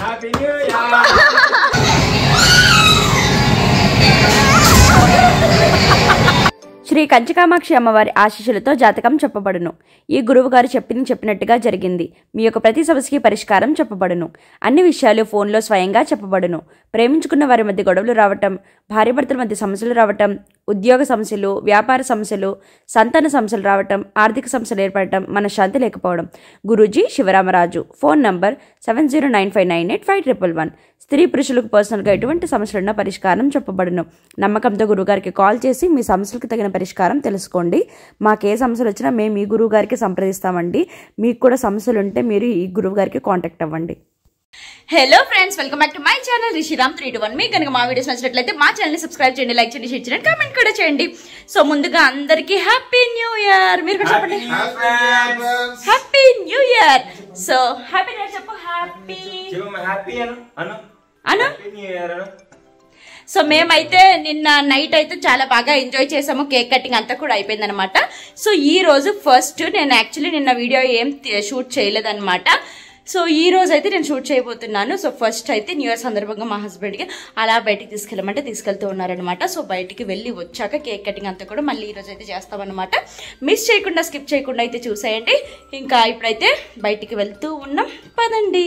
Happy new year Shri Kanchi Kamakshi అమ్మవారి ఆశీస్సులతో జాతకం చెప్పబడును ఈ గురువు గారు చెప్పింది చెప్పినట్టుగా జరిగింది మీ యొక్క ప్రతి సమస్యకి పరిష్కారం చెప్పబడును అన్ని విషయాలు ఫోన్లో స్వయంగా చెప్పబడును ప్రేమించుకున్న వారి మధ్య గొడవలు రావటం భార్యాభర్తల మధ్య సమస్యలు రావటం ఉద్యోగ సమస్యలు వ్యాపార సమస్యలు సంతాన సమస్యలు రావటం ఆర్థిక సమస్యలు ఏర్పడటం మనశ్శాంతి లేకపోవడం Guruji Sivaramaraju phone number seven zero nine five nine eight five triple one స్త్రీ పురుషులకు పర్సనల్గా ఎటువంటి సమస్యలున్నా పరిష్కారం చెప్పబడును నమ్మకంతో గురువుగారికి కాల్ చేసి మీ సమస్యలకు తగిన పరిష్కారం తెలుసుకోండి మాకు ఏ సమస్యలు వచ్చినా మేము ఈ గురువు గారికి సంప్రదిస్తామండి మీకు కూడా సమస్యలు ఉంటే మీరు ఈ గురువు గారికి కాంటాక్ట్ అవ్వండి hello friends welcome back to my channel Rishiram three two one మీ కనుక మా వీడియోస్ నచ్చినట్లయితే మా ఛానల్ని సబ్స్క్రైబ్ చేయండి లైక్ చేయండి షేర్ చేయండి కామెంట్ కూడా చేయండి సో ముందుగా అందరికీ హ్యాపీ న్యూ ఇయర్ మీరు కూడా చెప్పండి happy new year so happy new year చెప్పు happy Shivamma happy Anu Anu Anu happy new year Anu so మేమైతే నిన్న నైట్ అయితే చాలా బాగా ఎంజాయ్ చేసాము కేక్ కటింగ్ అంతా కూడా అయిపోయింది అనమాట సో ఈ రోజు ఫస్ట్ నేను యాక్చువల్లీ నిన్న వీడియో ఏం తి- షూట్ చేయలేదన్నమాట సో ఈ రోజు అయితే నేను షూట్ చేయబోతున్నాను సో ఫస్ట్ అయితే న్యూ ఇయర్ సందర్భంగా మా హస్బెండ్కి అలా బయటికి తీసుకెళ్ళమంటే తీసుకెళ్తూ ఉన్నారనమాట సో బయటికి వెళ్ళి వచ్చాక కేక్ కటింగ్ అంతా కూడా మళ్ళీ ఈ రోజు అయితే చేస్తామన్నమాట మిస్ చేయకుండా స్కిప్ చేయకుండా అయితే చూసేయండి ఇంకా ఇప్పుడైతే బయటికి వెళ్తూ ఉన్నాం పదండి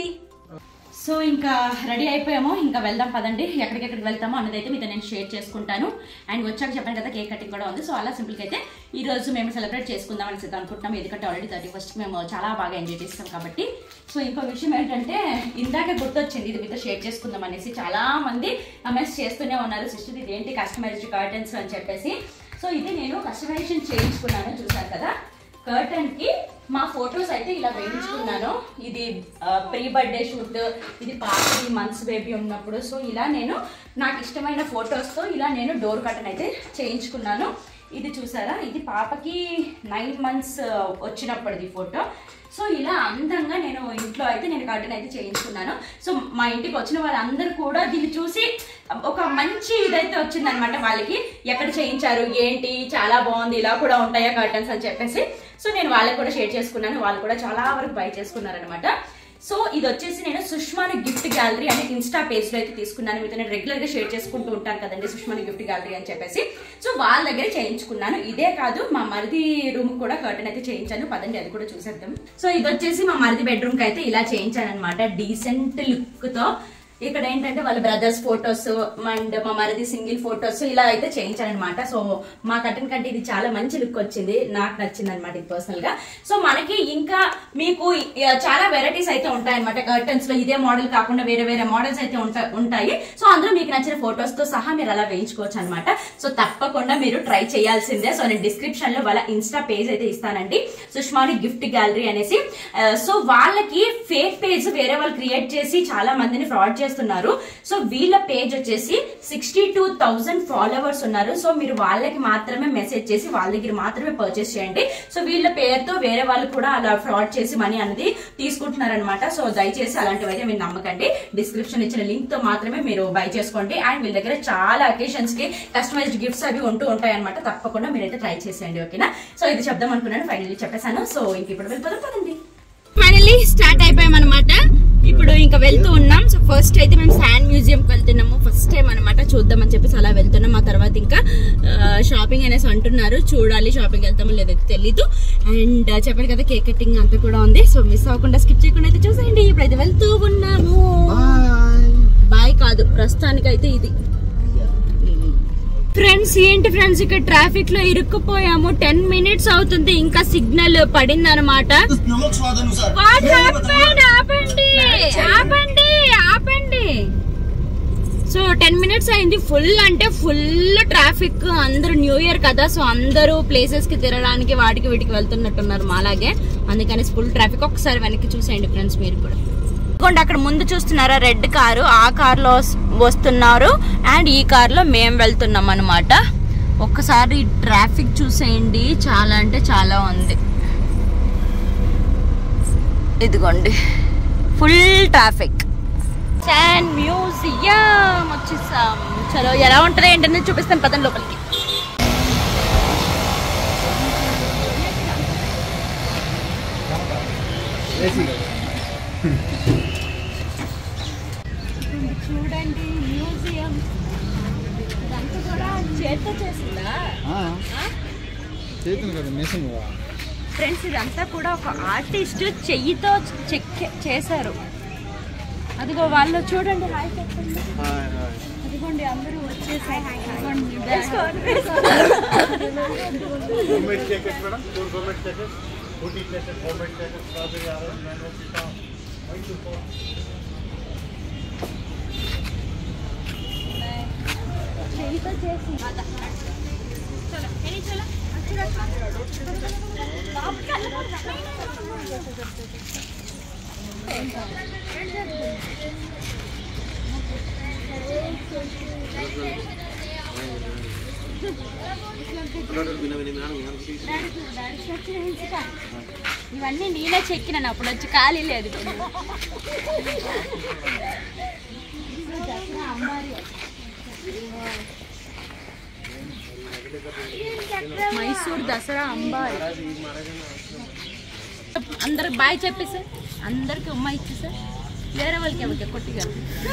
సో ఇంకా రెడీ అయిపోయాము ఇంకా వెళ్దాం పదండి ఎక్కడికెక్కడికి వెళ్తామో అన్నది అయితే మీతో నేను షేర్ చేసుకుంటాను అండ్ వచ్చాక చెప్పాను కదా కేక్ కటింగ్ కూడా ఉంది సో అలా సింపుల్గా అయితే ఈ రోజు మేము సెలబ్రేట్ చేసుకుందాం అనేసి అయితే అనుకుంటున్నాం ఎందుకంటే ఆల్రెడీ థర్టీ ఫస్ట్ మేము చాలా బాగా ఎంజాయ్ చేస్తాం కాబట్టి సో ఇంకో విషయం ఏంటంటే ఇందాక గుర్తొచ్చింది ఇది మీతో షేర్ చేసుకుందాం అనేసి చాలా మంది కమెంట్స్ చేస్తూనే ఉన్నారు సిస్టర్ ఇది ఏంటి కస్టమైజ్డ్ కర్టన్స్ అని చెప్పేసి సో ఇది నేను కస్టమైజేషన్ చేయించుకున్నాను చూసారు కదా కర్టన్ కి మా ఫొటోస్ అయితే ఇలా వేయించుకున్నాను ఇది ప్రీ బర్త్డే షూట్ ఇది పాపది మంత్స్ బేబీ ఉన్నప్పుడు సో ఇలా నేను నాకు ఇష్టమైన photos తో ఇలా నేను డోర్ కర్టన్ అయితే చేయించుకున్నాను ఇది చూసారా ఇది పాపకి నైన్ మంత్స్ వచ్చినప్పటిది ఫోటో సో ఇలా అందంగా నేను ఇంట్లో అయితే నేను కర్టన్ అయితే చేయించుకున్నాను సో మా ఇంటికి వచ్చిన వాళ్ళందరూ కూడా దీన్ని చూసి ఒక మంచి ఇదైతే వచ్చిందనమాట వాళ్ళకి ఎక్కడ చేయించారు ఏంటి చాలా బాగుంది ఇలా కూడా ఉంటాయా కర్టన్స్ అని చెప్పేసి సో నేను వాళ్ళకి కూడా షేర్ చేసుకున్నాను వాళ్ళు కూడా చాలా వరకు బై చేసుకున్నారనమాట సో ఇది వచ్చేసి నేను సుష్మాని గిఫ్ట్ గ్యాలరీ అనే ఇన్స్టా పేజ్ లో అయితే తీసుకున్నాను మీతో నేను రెగ్యులర్ గా షేర్ చేసుకుంటూ ఉంటాను కదండి సుష్మాని గిఫ్ట్ గ్యాలరీ అని చెప్పేసి సో వాళ్ళ దగ్గర చేయించుకున్నాను ఇదే కాదు మా మరిది రూమ్ కూడా కర్టన్ అయితే చేయించాను పదండి అది కూడా చూసేద్దాం సో ఇది వచ్చేసి మా మరిది బెడ్రూమ్ కి అయితే ఇలా చేయించాను అనమాట డీసెంట్ లుక్ తో ఇక్కడ ఏంటంటే వాళ్ళ బ్రదర్స్ ఫొటోస్ అండ్ మా మరిది సింగిల్ ఫొటోస్ ఇలా అయితే చేయించారనమాట సో మా కటన్ కంటే ఇది చాలా మంచి లుక్ వచ్చింది నాకు నచ్చింది అనమాట ఇది పర్సనల్ గా సో మనకి ఇంకా మీకు ఇ- చాలా వెరైటీస్ అయితే ఉంటాయి అనమాట కర్టన్స్ లో ఇదే మోడల్ కాకుండా వేరే వేరే మోడల్స్ అయితే ఉంటా- ఉంటాయి సో అందులో మీకు నచ్చిన ఫొటోస్ తో సహా మీరు అలా వేయించుకోవచ్చు అనమాట సో తప్పకుండా మీరు ట్రై చేయాల్సిందే సో నేను డిస్క్రిప్షన్ లో వాళ్ళ ఇన్స్టా పేజ్ అయితే ఇస్తానండి సుష్మాని గిఫ్ట్ గ్యాలరీ అనేసి ఆ, సో వాళ్ళకి ఫేక్ పేజ్ వేరే వాళ్ళు క్రియేట్ చేసి చాలా మందిని ఫ్రాడ్ చేస్తున్నారు సో వీళ్ళ పేజ్ వచ్చేసి సిక్స్టీ టూ థౌసండ్ ఫాలోవర్స్ ఉన్నారు సో మీరు వాళ్ళకి మాత్రమే మెసేజ్ చేసి వాళ్ళ దగ్గర మాత్రమే పర్చేస్ చేయండి సో వీళ్ళ పేరుతో వేరే వాళ్ళు కూడా అలా ఫ్రాడ్ చేసి మనీ అనేది తీసుకుంటున్నారనమాట సో దయచేసి అలాంటివి అయితే మీరు నమ్మకండి డిస్క్రిప్షన్ ఇచ్చిన లింక్ తో మాత్రమే మీరు బై చేసుకోండి అండ్ వీళ్ళ దగ్గర చాలా అకేషన్స్ కి కస్టమైజ్డ్ గిఫ్ట్స్ అవి ఉంటూ ఉంటాయి అనమాట తప్పకుండా మీరైతే ట్రై చేసేయండి ఓకేనా సో ఇది చెప్దాం అనుకున్నాను ఫైనల్లీ చెప్పేశాను సో ఇంక ఇప్పుడు వెళ్ళిపోదాం పదండి ఫైనల్లీ స్టార్ట్ అయిపోయాం అనమాట ఇప్పుడు ఇంకా వెళ్తూ ఉన్నాం సో ఫస్ట్ అయితే మేము శాండ్ మ్యూజియం కి వెళ్తున్నాము ఫస్ట్ టైం అనమాట చూద్దామని చెప్పేసి అలా వెళ్తున్నాం ఆ తర్వాత ఇంకా షాపింగ్ అనేసి అంటున్నారు చూడాలి షాపింగ్ వెళ్తామో లేదో తెలీదు అండ్ చెప్పాను కదా కేక్ కటింగ్ అంతా కూడా ఉంది సో మిస్ అవ్వకుండా స్కిప్ చేయకుండా అయితే చూసేయండి ఇప్పుడైతే వెళ్తూ ఉన్నాము బాయ్ కాదు ప్రస్తుతానికి అయితే ఇది ఫ్రెండ్స్ ఏంటి ఫ్రెండ్స్ ఇక్కడ ట్రాఫిక్ లో ఇరుక్కుపోయాము టెన్ మినిట్స్ అవుతుంది ఇంకా సిగ్నల్ పడింది అనమాట వాట్ హ్యాపెండ్ ఆపండి ఆపండి ఆపండి సో టెన్ మినిట్స్ అయింది ఫుల్ అంటే ఫుల్ ట్రాఫిక్ అందరూ న్యూ ఇయర్ కదా సో అందరూ ప్లేసెస్ కి తిరగడానికి వాటికి వీటికి వెళ్తున్నట్టున్నారు మాలాగే అందుకని ఫుల్ ట్రాఫిక్ ఒకసారి వెనక్కి చూసేయండి ఫ్రెండ్స్ మీరు కూడా ఇదిగోండి అక్కడ ముందు చూస్తున్నారా రెడ్ కారు ఆ కార్లో వస్- వస్తున్నారు అండ్ ఈ కార్లో మేము వెళ్తున్నాం అనమాట ఒక్కసారి ట్రాఫిక్ చూసేయండి చాలా అంటే చాలా ఉంది ఇదిగోండి ఫుల్ ట్రాఫిక్ శాండ్ మ్యూజియం వచ్చేసాం చలో ఎలా ఉంటుంది ఏంటనేది చూపిస్తాను పదండి లోపలికి చూడండి మ్యూజియం ఇదంతా కూడా చేత్తో చేసిందా చేతులు కదా మిషన్ ఫ్రెండ్స్ ఇదంతా కూడా ఒక ఆర్టిస్ట్ చెయ్యితో చెక్ చేశారు అదిగో వాళ్ళు చూడండి హాయ్ చెప్పండి అదిగోండి అందరూ వచ్చేసారు అదిగోండి government status madam four government status forty status government status strawberry చెయ్యితో చేసి ఇవన్నీ నేనే చెక్కినాను అప్పుడు వచ్చి ఖాళీ లేదు మైసూర్ దసరా అంబారి అందరికి బాయ్ చెప్పి సార్ అందరికి ఉమ్మ ఇచ్చి సార్ వేరే వాళ్ళకి ఎవరికి కొట్టిగా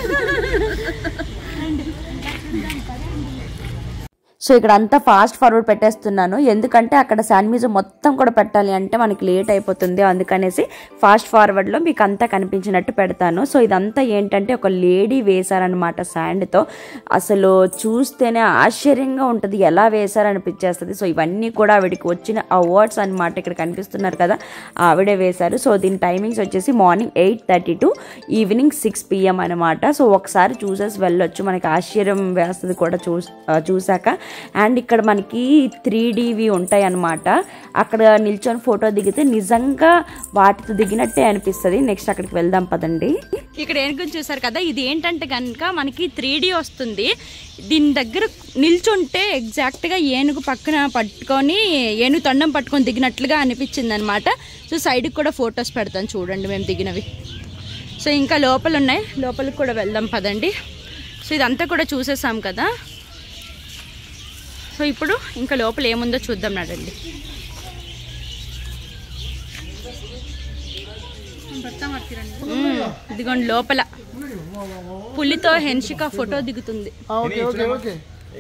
సో ఇక్కడ అంతా ఫాస్ట్ ఫార్వర్డ్ పెట్టేస్తున్నాను ఎందుకంటే అక్కడ శాండ్విచ్ మొత్తం కూడా పెట్టాలి అంటే మనకి లేట్ అయిపోతుంది అందుకనేసి ఫాస్ట్ ఫార్వర్డ్లో మీకు అంతా కనిపించినట్టు పెడతాను సో ఇదంతా ఏంటంటే ఒక లేడీ వేశారనమాట శాండ్తో అసలు చూస్తేనే ఆశ్చర్యంగా ఉంటుంది ఎలా వేశారనిపించేస్తుంది సో ఇవన్నీ కూడా ఆవిడకి వచ్చిన అవార్డ్స్ అనమాట ఇక్కడ కనిపిస్తున్నారు కదా ఆవిడే వేశారు సో దీని టైమింగ్స్ వచ్చేసి morning eight thirty to evening six PM అనమాట సో ఒకసారి చూసేసి వెళ్ళొచ్చు మనకి ఆశ్చర్యం వేస్తుంది కూడా చూ చూసాక అండ్ ఇక్కడ మనకి త్రీ డీవి ఉంటాయి అన్నమాట అక్కడ నిల్చొని ఫోటో దిగితే నిజంగా వాటితో దిగినట్టే అనిపిస్తుంది నెక్స్ట్ అక్కడికి వెళ్దాం పదండి ఇక్కడ ఏనుగుని చూసారు కదా ఇది ఏంటంటే కనుక మనకి త్రీ వస్తుంది దీని దగ్గర నిల్చుంటే ఎగ్జాక్ట్గా ఏనుగు పక్కన పట్టుకొని ఏనుగు తొండం పట్టుకొని దిగినట్లుగా అనిపించింది అనమాట సో సైడ్కి కూడా ఫొటోస్ పెడతాను చూడండి మేము దిగినవి సో ఇంకా లోపల ఉన్నాయి లోపలికి కూడా వెళ్దాం పదండి సో ఇదంతా కూడా చూసేసాం కదా సో ఇప్పుడు ఇంకా లోపల ఏముందో చూద్దాం నడండి మ్మ్. ఇదిగోండి లోపల పులితో హెన్షిక ఫోటో దిగుతుంది ఓకే ఓకే ఓకే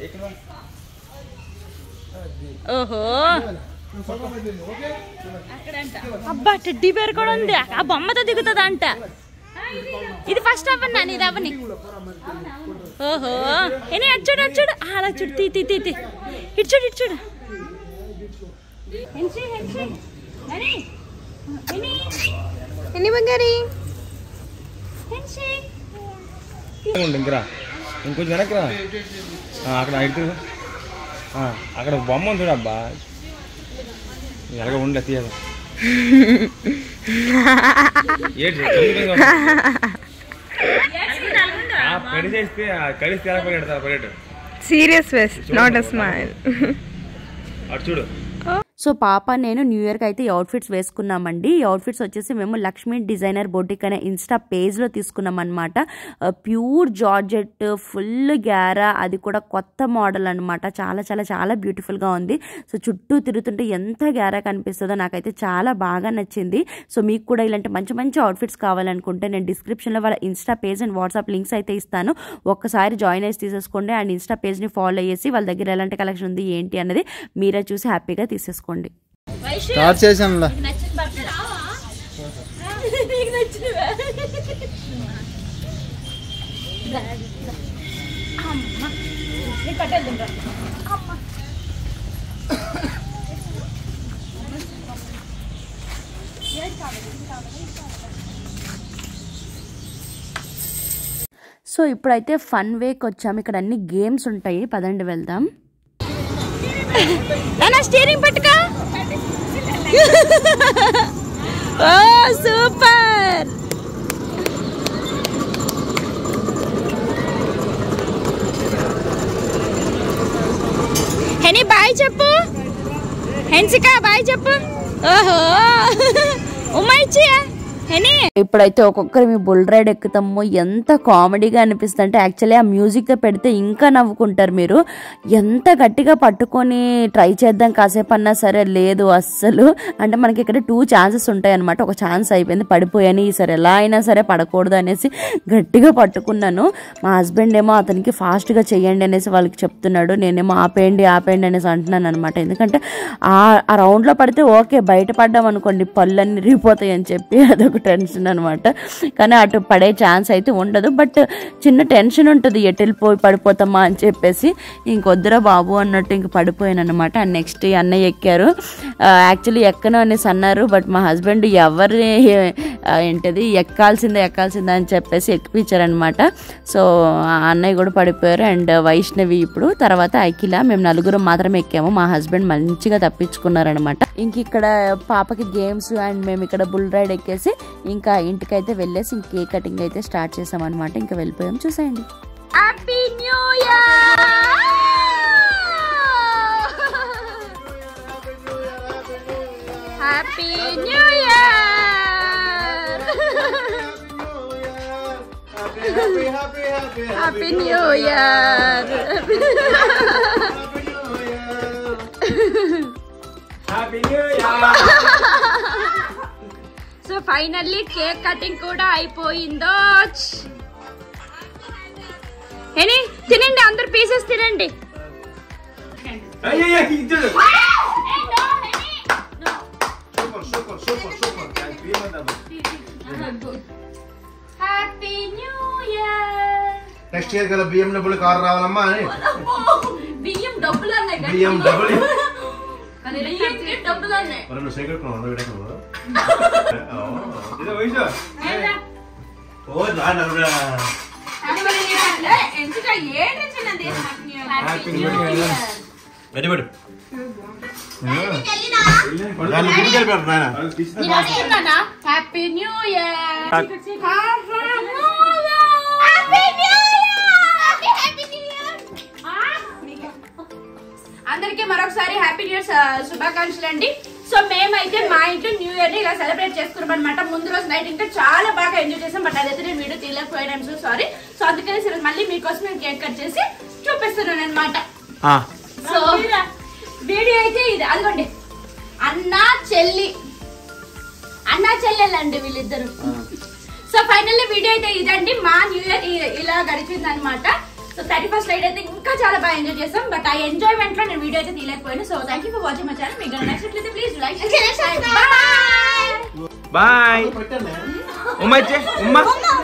ఓహో అబ్బా టెడ్డీ బేర్ కూడా ఉంది ఆ బొమ్మతో దిగుతుంది అంట ఇది ఫస్ట్ అవ్వన్నా నీది అవ్వని ఓహో ఏని అచ్చుడు అచ్చుడు ఆ, అలా చూడు తీ తీ తీ తీ ఇటు చూడు ఇటు చూడు హెన్షి హెన్షి అరే ఎని ఎన్ని బంగారి హెన్షి ఉండు ఇంకరా ఇంకొంచెం వెనక్కి రా ఆ, అక్కడ ఇటు ఆ, అక్కడ ఒక బొమ్మ ఉంది చూడబ్బా ఎలాగ ఉండే తీయదు ఏంటి చంద్రుడిగా ఉంది. ఆ, పెళ్లి చేస్తే ఆ కలిసి ఎలా పరిగెడతారు పరిగెట్టు serious face not a smile అటు చూడు సో పాప నేను న్యూ ఇయర్కి అయితే ఈ అవుట్ఫిట్స్ వేసుకున్నామండి ఈ అవుట్ఫిట్స్ వచ్చేసి మేము లక్ష్మీ డిజైనర్ బొటిక్ అనే ఇన్స్టా పేజ్లో తీసుకున్నాం అనమాట ప్యూర్ జార్జెట్ ఫుల్ గ్యారా అది కూడా కొత్త మోడల్ అనమాట చాలా చాలా చాలా బ్యూటిఫుల్గా ఉంది సో చుట్టూ తిరుగుతుంటే ఎంత గ్యారా కనిపిస్తుందో నాకైతే చాలా బాగా నచ్చింది సో మీకు కూడా ఇలాంటి మంచి మంచి అవుట్ఫిట్స్ కావాలనుకుంటే నేను డిస్క్రిప్షన్లో వాళ్ళ insta page and WhatsApp links అయితే ఇస్తాను ఒక్కసారి జాయిన్ అయ్యి తీసేసుకోండి అండ్ ఇన్స్టా పేజ్ని ఫాలో అయ్యేసి వాళ్ళ దగ్గర ఎలాంటి కలెక్షన్ ఉంది ఏంటి అన్నది మీరే చూసి హ్యాపీగా తీసేసుకోండి స్టార్ట్ చేసాంలా నచ్చిన బట్టలు నీకు నచ్చినవా అమ్మ నీకు పట్టేద్దాం రా అమ్మ సో ఇప్పుడైతే ఫన్ వేక్ వచ్చాము ఇక్కడ అన్ని గేమ్స్ ఉంటాయి పదండి వెళ్దాం నాన్న స్టీరింగ్ పట్టుకో ఓ సూపర్ హెనీ బాయ్ చెప్పు హెన్సిక బాయ్ చెప్పు ఓహో ఉమ్మ ఇచ్చియా ఇప్పుడైతే ఒక్కొక్కరు మీ బుల్ రైడ్ ఎక్కుతాము ఎంత కామెడీగా అనిపిస్తుంది అంటే యాక్చువల్లీ ఆ మ్యూజిక్తో పెడితే ఇంకా నవ్వుకుంటారు మీరు ఎంత గట్టిగా పట్టుకొని ట్రై చేద్దాం కాసేపు అన్నా సరే లేదు అస్సలు అంటే మనకి ఇక్కడ టూ ఛాన్సెస్ ఉంటాయి అనమాట ఒక ఛాన్స్ అయిపోయింది పడిపోయాను ఈసారి ఎలా అయినా సరే పడకూడదు అనేసి గట్టిగా పట్టుకున్నాను మా హస్బెండ్ ఏమో అతనికి ఫాస్ట్గా చెయ్యండి అనేసి వాళ్ళకి చెప్తున్నాడు నేనేమో ఆపేయండి ఆపేయండి అనేసి అంటున్నాను అనమాట ఎందుకంటే ఆ ఆ రౌండ్లో పడితే ఓకే బయట పడ్డాం అనుకోండి పళ్ళన్నీ రిగిపోతాయి అని చెప్పి అదొక టెన్షన్ అనమాట కానీ అటు పడే ఛాన్స్ అయితే ఉండదు బట్ చిన్న టెన్షన్ ఉంటుంది ఎటు వెళ్ళిపోయి పడిపోతామా అని చెప్పేసి ఇంకొద్దురా బాబు అన్నట్టు ఇంక పడిపోయాను అనమాట నెక్స్ట్ ఈ అన్నయ్య ఎక్కారు యాక్చువల్లీ ఎక్కను అనేసి అన్నారు బట్ మా హస్బెండ్ ఎవరిని ఆ, ఏంటిది ఎక్కాల్సిందే ఎక్కాల్సిందే అని చెప్పేసి ఎక్కిపించారనమాట సో ఆ అన్నయ్య కూడా పడిపోయారు అండ్ వైష్ణవి ఇప్పుడు తర్వాత అఖిల మేము నలుగురు మాత్రమే ఎక్కాము మా హస్బెండ్ మంచిగా తప్పించుకున్నారనమాట ఇంక ఇక్కడ పాపకి గేమ్స్ అండ్ మేము ఇక్కడ బుల్ రైడ్ ఎక్కేసి ఇంకా ఇంటికైతే వెళ్ళేసి ఇంక కేక్ కటింగ్ అయితే స్టార్ట్ చేసామన్నమాట ఇంకా వెళ్ళిపోయాం చూసేయండి happy new year happy new year happy new year so finally cake cutting కూడా అయిపోయిందో ఏని తినండి అందరు పీసెస్ తినండి happy new year next year కదా బిఎండబ్ల్యూ కార్ రావాలమ్మా అని బియ్యం డబ్బులు అన్నాయి కదా. బిఎండబ్ల్యూ బియ్యంకి డబ్బులు అన్నాయి మరి నువ్వు సైకిల్ కొన్నావు విడకలు ఓ దాని ఎందుకంటే ఏంటి చిన్నది happy new year very good దాన్ని గుడికి వెళ్ళిపోయారు నాయన హ్యాపీ న్యూ ఇయర్ అందరికీ మరొకసారి హ్యాపీ న్యూ ఇయర్ శుభాకాంక్షలు అండి సో మేమైతే మా ఇంట్లో న్యూ ఇయర్ ని ఇలా సెలబ్రేట్ చేసుకున్నాం అనమాట ముందు రోజు నైట్ ఇంకా చాలా బాగా ఎంజాయ్ చేసాం బట్ అదైతే నేను వీడియో తీయలేకపోయాను సో సారీ సో అందుకని ఈరోజు మళ్ళీ మీకోసం నేను కేక్ కట్ చేసి చూపిస్తున్నాను అనమాట సో వీడియో అయితే ఇది అదిగోండి అన్న చెల్లి అన్న చెల్లెలండి వీళ్ళిద్దరు సో ఫైనల్లీ వీడియో అయితే ఇదండి మా న్యూ ఇయర్ ఇ- ఇలా గడిచింది అనమాట సో థర్టీ ఫస్ట్ నైట్ అయితే ఇంకా చాలా బాగా ఎంజాయ్ చేస్తాం బట్ ఆ ఎంజాయ్మెంట్ లో నేను వీడియో అయితే తీయలేకపోయాను so thank you for watching my channel మీకు నచ్చినట్లయితే ప్లీజ్ లైక్ బాయ్ బాయ్ పెట్టండి ఉమ్మ ఇచ్చే ఉమ్మ